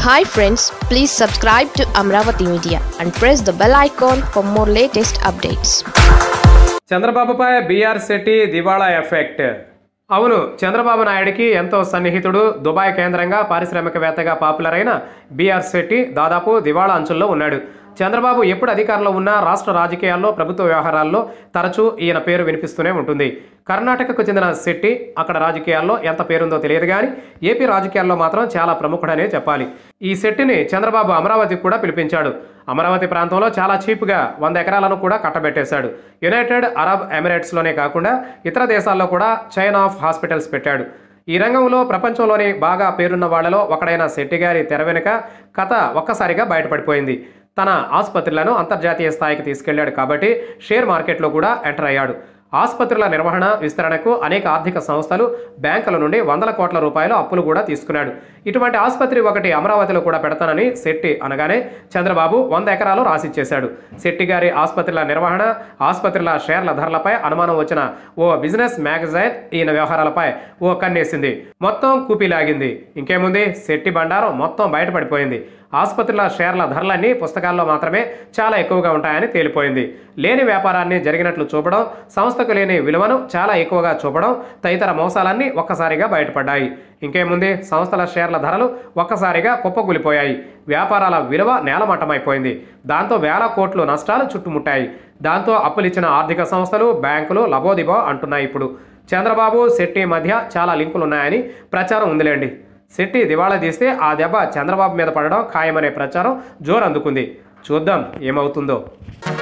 hi friends please subscribe to Amaravati media and press the bell icon for more latest updates చంద్రబాబుపై B R Shetty దివాళా effect అవును చంద్రబాబు నాయుడికి ఎంతో సన్నిహితుడు దుబాయ్ కేంద్రంగా పారిశ్రామికవేత్తగా పాపులర్ అయిన బీఆర్ శెట్టి దాదాపు దివాళా అంచుల్లో ఉన్నాడు చంద్రబాబు ఎప్పుడు అధికారంలో ఉన్నా రాష్ట్ర రాజకీయాల్లో ప్రభుత్వ వ్యవహారాల్లో తరచూ ఈయన పేరు వినిపిస్తూనే ఉంటుంది కర్ణాటకకు చెందిన శెట్టి అక్కడ రాజకీయాల్లో ఎంత పేరుందో తెలియదు కానీ ఏపీ రాజకీయాల్లో మాత్రం చాలా ప్రముఖుడనే చెప్పాలి ఈ శెట్టిని చంద్రబాబు అమరావతికి కూడా పిలిపించాడు అమరావతి ప్రాంతంలో చాలా చీప్గా వంద ఎకరాలను కూడా కట్టబెట్టేశాడు యునైటెడ్ అరబ్ ఎమిరేట్స్లోనే కాకుండా ఇతర దేశాల్లో కూడా చైన్ ఆఫ్ హాస్పిటల్స్ పెట్టాడు ఈ రంగంలో ప్రపంచంలోని బాగా పేరున్న వాళ్లలో ఒకడైన శెట్టి గారి తెర వెనుక కథ ఒక్కసారిగా బయటపడిపోయింది తన ఆసుపత్రులను అంతర్జాతీయ స్థాయికి తీసుకెళ్లాడు కాబట్టి షేర్ మార్కెట్లో కూడా ఎంటర్ అయ్యాడు ఆసుపత్రుల నిర్వహణ విస్తరణకు అనేక ఆర్థిక సంస్థలు బ్యాంకుల నుండి వందల కోట్ల రూపాయలు అప్పులు కూడా తీసుకున్నాడు ఇటువంటి ఆసుపత్రి ఒకటి అమరావతిలో కూడా పెడతానని శెట్టి అనగానే చంద్రబాబు వంద ఎకరాలు రాసిచ్చేశాడు శెట్టి గారి ఆసుపత్రుల నిర్వహణ ఆసుపత్రుల షేర్ల ధరలపై అనుమానం వచ్చిన ఓ బిజినెస్ మ్యాగజైన్ ఈయన వ్యవహారాలపై ఓ కన్నేసింది మొత్తం కూపీలాగింది ఇంకేముంది శెట్టి బండారం మొత్తం బయటపడిపోయింది ఆసుపత్రుల షేర్ల ధరలన్నీ పుస్తకాల్లో మాత్రమే చాలా ఎక్కువగా ఉంటాయని తేలిపోయింది లేని వ్యాపారాన్ని జరిగినట్లు చూపడం సంస్థకు లేని విలువను చాలా ఎక్కువగా చూపడం తదితర మోసాలన్నీ ఒక్కసారిగా బయటపడ్డాయి ఇంకేముంది సంస్థల షేర్ల ధరలు ఒక్కసారిగా కుప్పకూలిపోయాయి వ్యాపారాల విలువ నేలమట్టమైపోయింది దాంతో వేల కోట్లు నష్టాలు చుట్టుముట్టాయి దాంతో అప్పులిచ్చిన ఆర్థిక సంస్థలు బ్యాంకులు లబోదిబో అంటున్నాయి ఇప్పుడు చంద్రబాబు శెట్టి మధ్య చాలా లింకులున్నాయని ప్రచారం ఉందిలేండి శెట్టి దివాళా తీస్తే ఆ దెబ్బ చంద్రబాబు మీద పడడం ఖాయమనే ప్రచారం జోరందుకుంది చూద్దాం ఏమవుతుందో